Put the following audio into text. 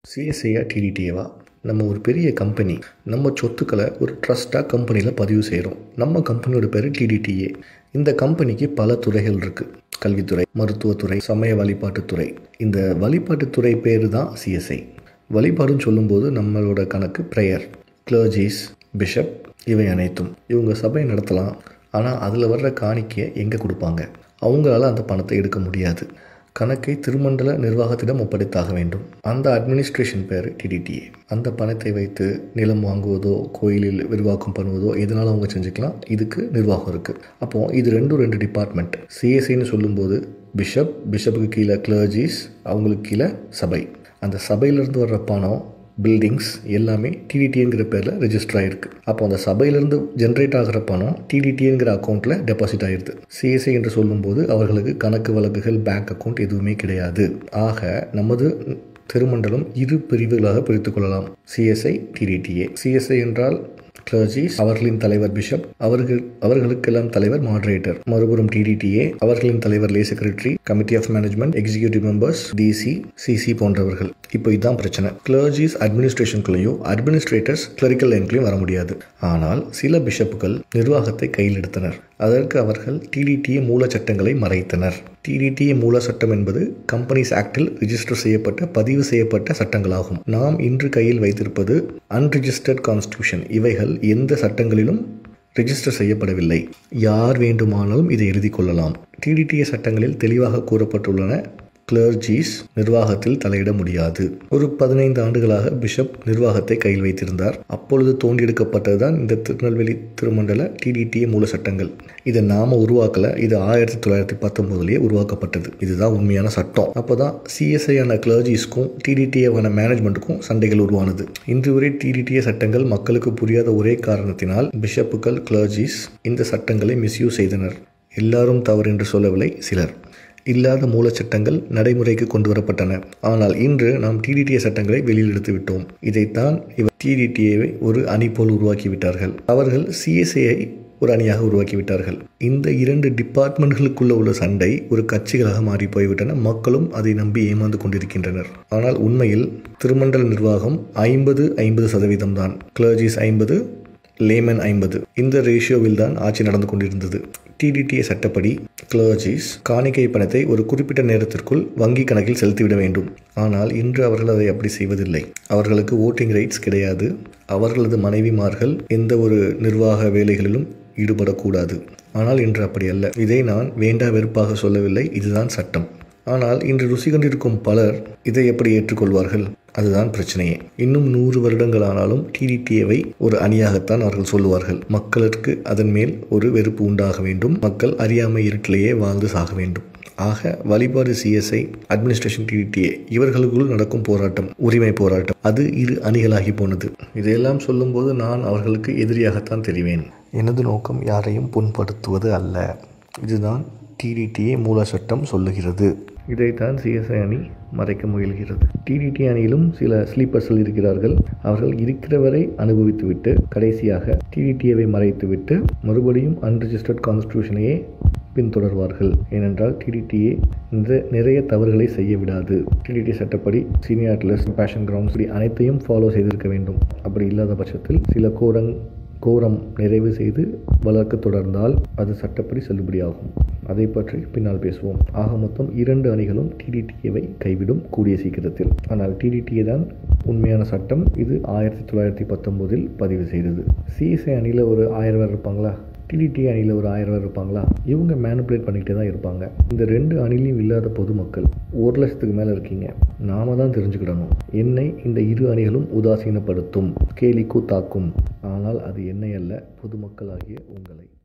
சிஎஸ்ஐயா டிடிடிஏவா நம்ம ஒரு பெரிய கம்பெனி நம்ம சொத்துக்களை ஒரு ட்ரஸ்ட்டாக கம்பெனியில் பதிவு செய்கிறோம் நம்ம கம்பெனியோட பேர் டிடிடிஏ இந்த கம்பெனிக்கு பல துறைகள் இருக்குது கல்வித்துறை மருத்துவத்துறை சமய வழிபாட்டுத்துறை இந்த வழிபாட்டுத்துறை பேர் தான் சிஎஸ்ஐ வழிபாடுன்னு சொல்லும்போது நம்மளோட கணக்கு ப்ரேயர் கிளர்ஜிஸ் பிஷப் இவை அனைத்தும் இவங்க சபை நடத்தலாம் ஆனால் அதில் வர்ற காணிக்கையை எங்கே கொடுப்பாங்க அவங்களால அந்த பணத்தை எடுக்க முடியாது கணக்கை திருமண்டல நிர்வாகத்திடம் ஒப்படைத்தாக வேண்டும் அந்த அட்மினிஸ்ட்ரேஷன் பேர் டிடிடிஏ அந்த பணத்தை வைத்து நிலம் வாங்குவதோ கோயிலில் விரிவாக்கம் பண்ணுவதோ எதனாலும் அவங்க செஞ்சுக்கலாம் இதுக்கு நிர்வாகம் இருக்குது அப்போது இது ரெண்டும் ரெண்டு டிபார்ட்மெண்ட் சிஎஸ்சின்னு சொல்லும்போது பிஷப் பிஷப்புக்கு கீழே கிளர்ஜிஸ் அவங்களுக்கு கீழே சபை அந்த சபையிலேருந்து வர்ற பணம் பில்டிங்ஸ் எல்லாமே டிடிடிங்கிற பேரில் ரெஜிஸ்டர் ஆகிருக்கு அப்போ அந்த சபையிலேருந்து ஜென்ரேட் ஆகிற பணம் டிடிடிங்கிற அக்கௌண்ட்டில் டெபாசிட் ஆகிடுது சிஎஸ்ஐ என்று சொல்லும்போது அவர்களுக்கு கணக்கு வழக்குகள் பேங்க் அக்கௌண்ட் எதுவுமே கிடையாது ஆக நமது திருமண்டலம் இரு பிரிவுகளாக பிரித்து கொள்ளலாம் சிஎஸ்ஐ டிடிடிஏ சிஎஸ்ஐ என்றால் கிளர்ஜிஸ் அவர்களின் தலைவர் பிஷப் அவர்கள் அவர்களுக்கெல்லாம் தலைவர் மாடரேட்டர் மறுபுறம் டிடிடிஏ அவர்களின் தலைவர் lay secretary committee of management executive members DC CC போன்றவர்கள் இப்போ இதுதான் பிரச்சனை கிளர்ஜிஸ் அட்மினிஸ்ட்ரேஷனுக்குள்ளேயும் அட்மினிஸ்ட்ரேட்டர்ஸ் கிளரிக்கல் லைன்குள்ளேயும் வர முடியாது ஆனால் சில பிஷப்புகள் நிர்வாகத்தை கையில் எடுத்தனர் அதற்கு அவர்கள் டிடிடிஏ மூல சட்டங்களை மறைத்தனர் டிடிடிஏ மூல சட்டம் என்பது கம்பெனிஸ் ஆக்டில் ரிஜிஸ்டர் செய்யப்பட்ட பதிவு செய்யப்பட்ட சட்டங்களாகும் நாம் இன்று கையில் வைத்திருப்பது அன்ரிஜிஸ்டர்ட் கான்ஸ்டியூஷன் இவைகள் எந்த சட்டங்களிலும் ரிஜிஸ்டர் செய்யப்படவில்லை யார் வேண்டுமானாலும் இதை எழுதி கொள்ளலாம் டிடிடிஏ சட்டங்களில் தெளிவாக கூறப்பட்டுள்ளன கிளர்ஜிஸ் நிர்வாகத்தில் தலையிட முடியாது ஒரு பதினைந்து ஆண்டுகளாக பிஷப் நிர்வாகத்தை கையில் வைத்திருந்தார் அப்பொழுது தோண்டியெடுக்கப்பட்டதுதான் இந்த திருநெல்வேலி திருமண்டல டிடிடிஏ மூல சட்டங்கள் இதை நாம உருவாக்கல இது ஆயிரத்தி தொள்ளாயிரத்தி பத்தொன்பதுலேயே உருவாக்கப்பட்டது இதுதான் உண்மையான சட்டம் அப்போதான் சிஎஸ்ஐயான கிளர்ஜிஸ்க்கும் டிடிடிஏவான மேனேஜ்மெண்ட்டுக்கும் சண்டைகள் உருவானது இன்று வரை டிடிடிஏ சட்டங்கள் மக்களுக்கு புரியாத ஒரே காரணத்தினால் பிஷப்புகள் கிளர்ஜிஸ் இந்த சட்டங்களை மிஸ்யூஸ் செய்தனர் எல்லாரும் தவறு என்று சொல்லவில்லை சிலர் இல்லாத மூலச்சட்டங்கள் நடைமுறைக்கு கொண்டு வரப்பட்டன ஆனால் இன்று நாம் டிடிடிஏ சட்டங்களை வெளியில் எடுத்து விட்டோம் இதைத்தான் இவர் டிடிடிஏவை ஒரு அணி போல் உருவாக்கிவிட்டார்கள் அவர்கள் சிஎஸ்ஏஐ ஒரு அணியாக உருவாக்கிவிட்டார்கள் இந்த இரண்டு டிபார்ட்மெண்ட்களுக்குள்ள உள்ள சண்டை ஒரு கட்சிகளாக மாறி போய்விட்டன மக்களும் அதை நம்பி ஏமாந்து கொண்டிருக்கின்றனர் ஆனால் உண்மையில் திருமண்டல நிர்வாகம் ஐம்பது ஐம்பது சதவீதம் தான் கிளர்ஜிஸ் ஐம்பது லேமன் ஐம்பது இந்த ரேஷியோவில் தான் ஆட்சி நடந்து கொண்டிருந்தது டிடிடிஏ சட்டப்படி கிளர்ஜிஸ் காணிக்கை பணத்தை ஒரு குறிப்பிட்ட நேரத்திற்குள் வங்கி கணக்கில் செலுத்திவிட வேண்டும் ஆனால் இன்று அவர்கள் அதை அப்படி செய்வதில்லை அவர்களுக்கு ஓட்டிங் ரைட்ஸ் கிடையாது அவர்களது மனைவிமார்கள் எந்த ஒரு நிர்வாக வேலைகளிலும் ஈடுபடக்கூடாது ஆனால் இன்று அப்படி அல்ல இதை நான் வேண்டா வெறுப்பாக சொல்லவில்லை இதுதான் சட்டம் ஆனால் இன்று ருசி கண்டிருக்கும் பலர் இதை எப்படி ஏற்றுக்கொள்வார்கள் அதுதான் பிரச்சனையே இன்னும் நூறு வருடங்கள் ஆனாலும் டிடிடிஏவை ஒரு அணியாகத்தான் அவர்கள் சொல்லுவார்கள் மக்களுக்கு அதன் மேல் ஒரு வெறுப்பு உண்டாக வேண்டும் மக்கள் அறியாமை இருட்டிலேயே வாழ்ந்து சாக வேண்டும் ஆக வழிபாடு சிஎஸ்ஐ அட்மினிஸ்ட்ரேஷன் டிடிஏ இவர்களுக்குள் நடக்கும் போராட்டம் உரிமை போராட்டம் அது இரு அணிகளாகி போனது இதையெல்லாம் சொல்லும்போது நான் அவர்களுக்கு எதிரியாகத்தான் தெரிவேன் எனது நோக்கம் யாரையும் புண்படுத்துவது அல்ல இதுதான் டிடிடிஏ மூல சட்டம் சொல்லுகிறது இதைத்தான் சிஎஸ்ஐ அணி மறைக்க முயல்கிறது டிடிடி அணியிலும் சில ஸ்லீப்பர்ஸ்கள் இருக்கிறார்கள் அவர்கள் இருக்கிறவரை அனுபவித்துவிட்டு கடைசியாக டிடிடிஏவை மறைத்துவிட்டு மறுபடியும் அன்ரிஜிஸ்டர்ட் கான்ஸ்டியூஷனையே பின்தொடர்வார்கள் ஏனென்றால் டிடிடிஏ இந்த நிறைய தவறுகளை செய்ய விடாது டிடிடி சட்டப்படி சீனியார்ட்லஸ் பேஷன் கிரவுண்ட்ஸ் இப்படி அனைத்தையும் ஃபாலோ செய்திருக்க வேண்டும் அப்படி இல்லாத பட்சத்தில் சில கோரங் கோரம் நிறைவு செய்து வளர்க்க தொடர்ந்தால் அது சட்டப்படி செல்லுபடியாகும் அதை பற்றி பின்னால் பேசுவோம் ஆக மொத்தம் இரண்டு அணிகளும் டிடிடிஏவை கைவிடும் கூடிய சீக்கிரத்தில் ஆனால் டிடிடிஏ தான் உண்மையான சட்டம் இது ஆயிரத்தி தொள்ளாயிரத்தி பத்தொம்போதில் பதிவு செய்தது சிஎஸ்ஐ அணியில் ஒரு ஆயிரம் பேர் இருப்பாங்களா டிடிடி அணியில் ஒரு ஆயிரம் பேர் இருப்பாங்களா இவங்க மேனுப்புலேட் பண்ணிக்கிட்டே தான் இருப்பாங்க இந்த ரெண்டு அணிலையும் இல்லாத பொதுமக்கள் ஒரு லட்சத்துக்கு மேலே இருக்கீங்க நாம தான் தெரிஞ்சுக்கிடணும் என்னை இந்த இரு அணிகளும் உதாசீனப்படுத்தும் கேலி கூத்தாக்கும் ஆனால் அது என்னை அல்ல பொதுமக்களாகிய உங்களை